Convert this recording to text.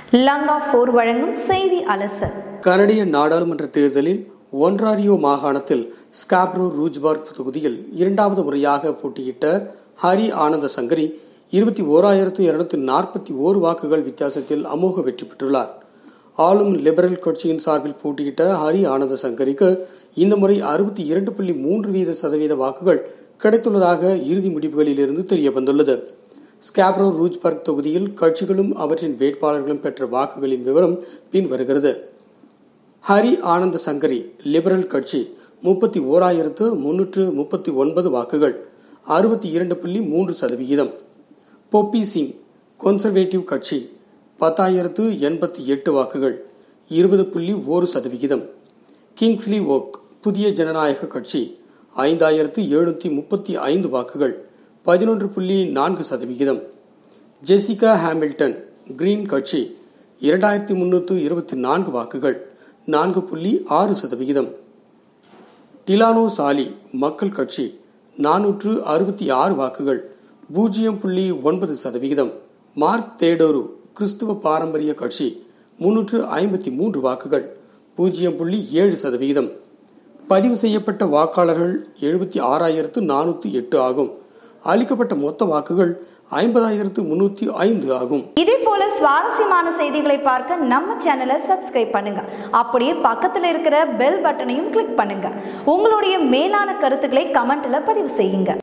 லங்கா போர் வழங்கும் செய்தி அலசல் கனடிய நாடாளுமன்ற தேர்தலில் ஒன்ராரியோ மாகாணத்தில் ஸ்காப்ரோ ரூஜ்பார்க் தொகுதியில் இரண்டாவது முறையாக போட்டியிட்ட ஹரி ஆனந்த சங்கரி இருபத்தி ஓராயிரத்து இருநூத்தி நாற்பத்தி ஓரு வாக்குகள் வித்தியாசத்தில் அமோக வெற்றி பெற்றுள்ளார் ஆளும் லிபரல் கட்சியின் சார்பில் போட்டியிட்ட ஹரி ஆனந்த சங்கரிக்கு இந்த முறை அறுபத்தி இரண்டு புள்ளி மூன்று வீத சதவீத வாக்குகள் கிடைத்துள்ளதாக இறுதி முடிவுகளிலிருந்து தெரிய வந்துள்ளது ஸ்காப்ரோ ரூஜ்பர்க் தொகுதியில் கட்சிகளும் அவற்றின் வேட்பாளர்களும் பெற்ற வாக்குகளின் விவரம் பின்வருகிறது ஹரி ஆனந்த சங்கரி லிபரல் கட்சி முப்பத்தி ஓராயிரத்து முன்னூற்று முப்பத்தி ஒன்பது வாக்குகள் அறுபத்தி இரண்டு புள்ளி மூன்று சதவிகிதம் பொப்பி சிங் கொன்சர்வேட்டிவ் கட்சி பத்தாயிரத்து எண்பத்தி எட்டு வாக்குகள் இருபது புள்ளி ஒரு சதவிகிதம் கிங்ஸ்லி ஓக் புதிய ஜனநாயக கட்சி ஐந்தாயிரத்து எழுநூத்தி முப்பத்தி ஐந்து வாக்குகள் பதினொன்று புள்ளி நான்கு சதவிகிதம் ஜெசிகா ஹாமில்டன் கிரீன் கட்சி இரண்டாயிரத்தி முன்னூற்று இருபத்தி நான்கு வாக்குகள் நான்கு புள்ளி ஆறு சதவிகிதம் டிலானோ சாலி மக்கள் கட்சி நானூற்று அறுபத்தி ஆறு வாக்குகள் பூஜ்ஜியம் புள்ளி ஒன்பது சதவிகிதம் மார்க் தேடோரு கிறிஸ்துவ பாரம்பரிய கட்சி முன்னூற்று ஐம்பத்தி மூன்று வாக்குகள் பூஜ்ஜியம் புள்ளி ஏழு சதவிகிதம் பதிவு செய்யப்பட்ட வாக்காளர்கள் எழுபத்தி ஆறாயிரத்து நானூற்றி எட்டு ஆகும் அளிக்கப்பட்ட மொத்த வாக்குகள் ஐம்பதாயிரத்து முன்னூத்தி ஐந்து ஆகும் இதே போல சுவாரஸ்யமான செய்திகளை பார்க்க நம்ம சேனலை சப்ஸ்கிரைப் பண்ணுங்க அப்படியே பக்கத்தில் இருக்கிற பெல் பட்டனையும் கிளிக் பண்ணுங்க உங்களுடைய மேலான கருத்துக்களை கமெண்ட்ல பதிவு செய்யுங்க